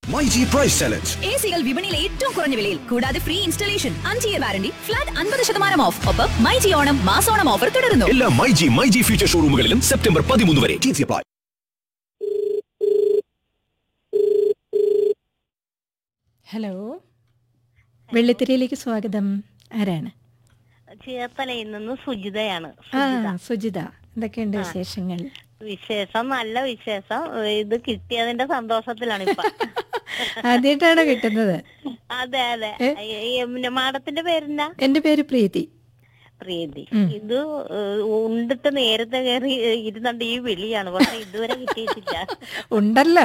MyG price challenge A സികൾ വിപണിയിലെ ഏറ്റവും കുറഞ്ഞ വിലയിൽ കൂടാതെ ഫ്രീ ഇൻസ്റ്റലേഷൻ അഞ്ച് ഇയർ വാറണ്ടി ഫ്ലാറ്റ് അൻപത് ശതമാനം ഓഫ് ഒപ്പം മൈജി ഓണം മാസോണം ഓഫർ തുടരുന്നു എല്ലാ മൈജി മൈജി ഫ്യൂച്ചർ ഷോറൂമുകളിലും സെപ്റ്റംബർ പതിമൂന്ന് വരെ ടി സി അപ്ലൈ ഹലോ വെള്ളിത്തിരയിലേക്ക് സ്വാഗതം ആരാണ് ചേർത്തലയിൽ നിന്ന് സുജിതയാണ് ആ സുജിത സുജിത എന്തൊക്കെയുണ്ട് വിശേഷങ്ങൾ വിശേഷം നല്ല വിശേഷം ഇത് കിട്ടിയതിന്റെ സന്തോഷത്തിലാണ് ഇപ്പൊ ആദ്യമായിട്ടാണോ കിട്ടുന്നത് അതെ അതെ ഈ, പിന്നെ മാഡത്തിന്റെ പേരെന്താ എന്റെ പേര് പ്രീതി പ്രീതി ഇത് ഏഹ്, ഉണ്ടിട്ട് നേരത്തെ കയറി ഇരുന്നുണ്ട് ഈ വിളിയാണ് പക്ഷെ ഇതുവരെ കിട്ടിയിട്ടില്ല ഉണ്ടല്ലോ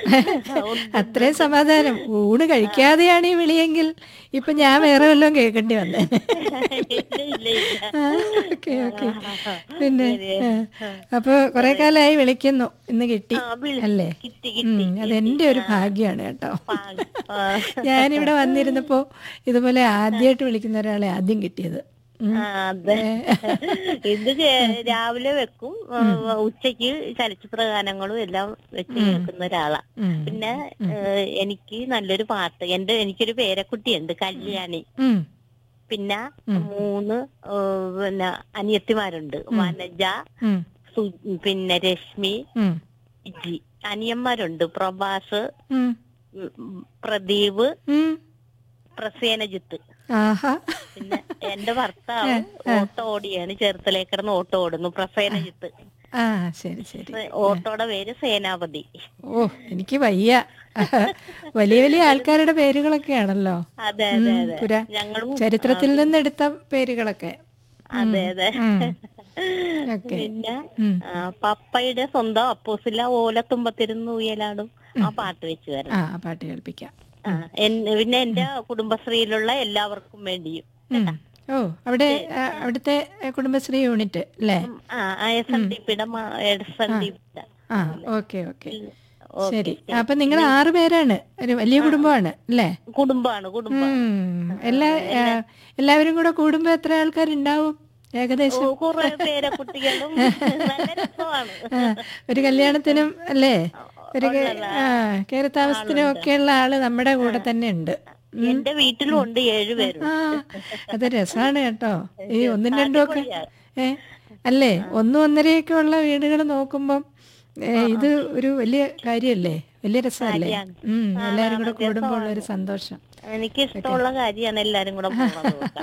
അത്രയും സമാധാനം ഊണ് കഴിക്കാതെയാണ് ഈ വിളിയെങ്കിൽ ഇപ്പൊ ഞാൻ വേറെ വല്ലതും കേൾക്കേണ്ടി വന്നേ ഇല്ല, ഇല്ല, ഇല്ല. ഓക്കെ ഓക്കെ പിന്നെ ആ. അപ്പൊ കൊറേ കാലമായി വിളിക്കുന്നു ഇന്ന് കിട്ടി ആ, വിളി- അല്ലേ കിട്ടി, ഉം, കിട്ടി, അതെന്റെ ഒരു ഭാഗ്യാണ് കേട്ടോ ആ. ഞാനിവിടെ വന്നിരുന്നപ്പോ ഇതുപോലെ ആദ്യമായിട്ട് വിളിക്കുന്ന ഒരാളെ ആദ്യം കിട്ടിയത് ഉം. ആ, അതെ ഇത് ചെ- രാവിലെ വെക്കും ഏഹ്, ഉച്ചയ്ക്ക് ചലച്ചിത്ര ഗാനങ്ങളും എല്ലാം വെച്ച് കേൾക്കുന്ന ഒരാളാ ഉം. പിന്നെ ഏഹ്, എനിക്ക് നല്ലൊരു പാട്ട് എന്റെ എനിക്കൊരു പേരക്കുട്ടിയുണ്ട് കല്യാണി ഉം. പിന്നെ മൂന്ന് ഏഹ്, പിന്നെ അനിയത്തിമാരുണ്ട് വനജ ഉം. സു- പിന്നെ രശ്മി ഉം. ജി അനിയന്മാരുണ്ട് പ്രഭാസ് ഉം. ഉം, പ്രദീപ് ഉം. പ്രസേനജിത്ത് ആഹാ പിന്നെ എന്റെ ഭർത്താവ് ഓട്ടോ ഓടിയാണ് ചേർത്തലേ കിടന്ന് ഓട്ടോ ഓടുന്നു പ്രസേനജിത്ത് ആ ശരി ശരി ഓട്ടോയുടെ പേര് സേനാപതി ഓ എനിക്ക് വയ്യ വലിയ വലിയ ആൾക്കാരുടെ പേരുകളൊക്കെയാണല്ലോ അതെ അതെ ഉം, അതെ പുരാ ഞങ്ങളും ചരിത്രത്തിൽ നിന്നെടുത്ത പേരുകളൊക്കെ അതെ അതെ ഉം. ഓക്കെ പിന്നെ ഉം. ആ, പപ്പയുടെ സ്വന്തം അപ്പോസില ഓലത്തുമ്പത്തിരുന്ന് ഉയലാടും ആ പാട്ട് വെച്ച് വരണം ആ ആ പാട്ട് കേൾപ്പിക്കാം ആ, എൻ- പിന്നെ എന്റെ കുടുംബശ്രീയിലുള്ള എല്ലാവർക്കും വേണ്ടിയും ഉം. ഓ അവിടെ ആ, അവിടുത്തെ ആ, കുടുംബശ്രീ യൂണിറ്റ് അല്ലേ ആ എസ് എൻ ഡി പിയുടെ എസ് എൻ ഡി ആ ഓക്കെ ഓക്കെ ശരി അപ്പൊ നിങ്ങൾ ആറ് പേരാണ് ഒരു വലിയ കുടുംബമാണ് അല്ലേ കുടുംബാണ് കുടുംബം ഉം. എല്ലാ ആ, എല്ലാവരും കൂടെ കൂടുമ്പോ എത്ര ആൾക്കാരുണ്ടാവും ഏകദേശം കുറെ പേരെ കുട്ടികളും നല്ല രസമാണ് ആ, ഒരു കല്യാണത്തിനും അല്ലേ ഒരു കേ- ആ കയറി താമസത്തിനും ഒക്കെയുള്ള ആള് നമ്മുടെ കൂടെ തന്നെ ഉണ്ട് എന്റെ വീട്ടിലും ഉണ്ട് ഏഴുപേരും ആ അത് രസാണ് കേട്ടോ ഈ ഒന്നും രണ്ടും ഒക്കെ ഏ അല്ലേ ഒന്നും ഒന്നരയൊക്കെ ഉള്ള വീടുകൾ നോക്കുമ്പം ഏ, ഇത് ഒരു വലിയ കാര്യല്ലേ വലിയ രസമല്ലേ ഉം എല്ലാരും കൂടെ കൂടുമ്പോൾ ഉള്ള ഒരു സന്തോഷം എനിക്ക് ഇഷ്ടമുള്ള കാര്യമാണ് എല്ലാരും കൂടെ പോണത് നോക്കാൻ.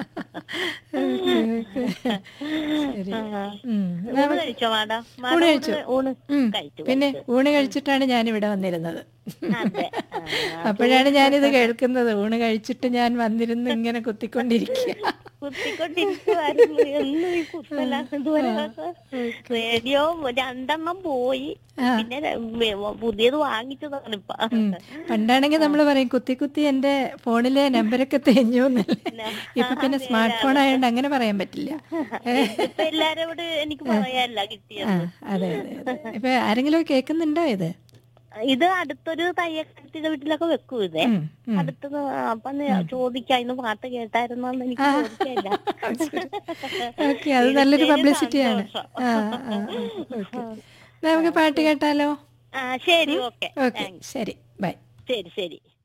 ശരി ആ. ഉം. ഊണ് കഴിച്ചോ മാഡം മാഡം ഊണ് കഴിച്ചു. ഊണ് ഉം. കഴിച്ചു പിന്നെ ഊണ് കഴിച്ചിട്ടാണ് ഞാൻ ഇവിടെ വന്നിരുന്നത് അതെ ആ, അപ്പോഴാണ് ഞാനിത് കേൾക്കുന്നത് ഊണ് കഴിച്ചിട്ട് ഞാൻ വന്നിരുന്ന് ഇങ്ങനെ കുത്തിക്കൊണ്ടിരിക്കുക കുത്തിക്കൊണ്ടിരിക്കുവായിരുന്നു എന്നും ഈ കുത്തല ഇതുവരെ റേഡിയോ രണ്ടെണ്ണം പോയി പിന്നെ ര- പുതിയത് വാങ്ങിച്ചതാണ് ഇപ്പൊ പണ്ടാണെങ്കിൽ നമ്മൾ പറയും കുത്തി കുത്തി എന്റെ ഫോണിലെ നമ്പരൊക്കെ തേഞ്ഞു എന്നല്ലേ ഇപ്പൊ പിന്നെ സ്മാർട്ട് ഫോൺ ആയതുകൊണ്ട് അങ്ങനെ പറയാൻ പറ്റില്ല ഇപ്പൊ എല്ലാരോട് എനിക്ക് പറയാല്ല കിട്ടിയത് ആ അതെ അതെ അതെ ഇപ്പൊ ആരെങ്കിലും കേൾക്കുന്നുണ്ടോ ഇത് ഇത് അടുത്തൊരു തയ്യക്കത്തിന്റെ വീട്ടിലൊക്കെ വെക്കും ഇതേ ഉം, ഉം. അടുത്ത് അപ്പൊ ചോദിക്കാം ഇന്ന് പാട്ട് കേട്ടായിരുന്നോന്ന് എനിക്ക് ചോദിക്കില്ല ഓക്കെ അത് നല്ലൊരു പബ്ലിസിറ്റിയാണ് ആ ഓക്കെ നമുക്ക് പാട്ട് കേട്ടാലോ ആ ശരി ഓക്കെ ഓക്കെ ശരി ബൈ ശരി ശരി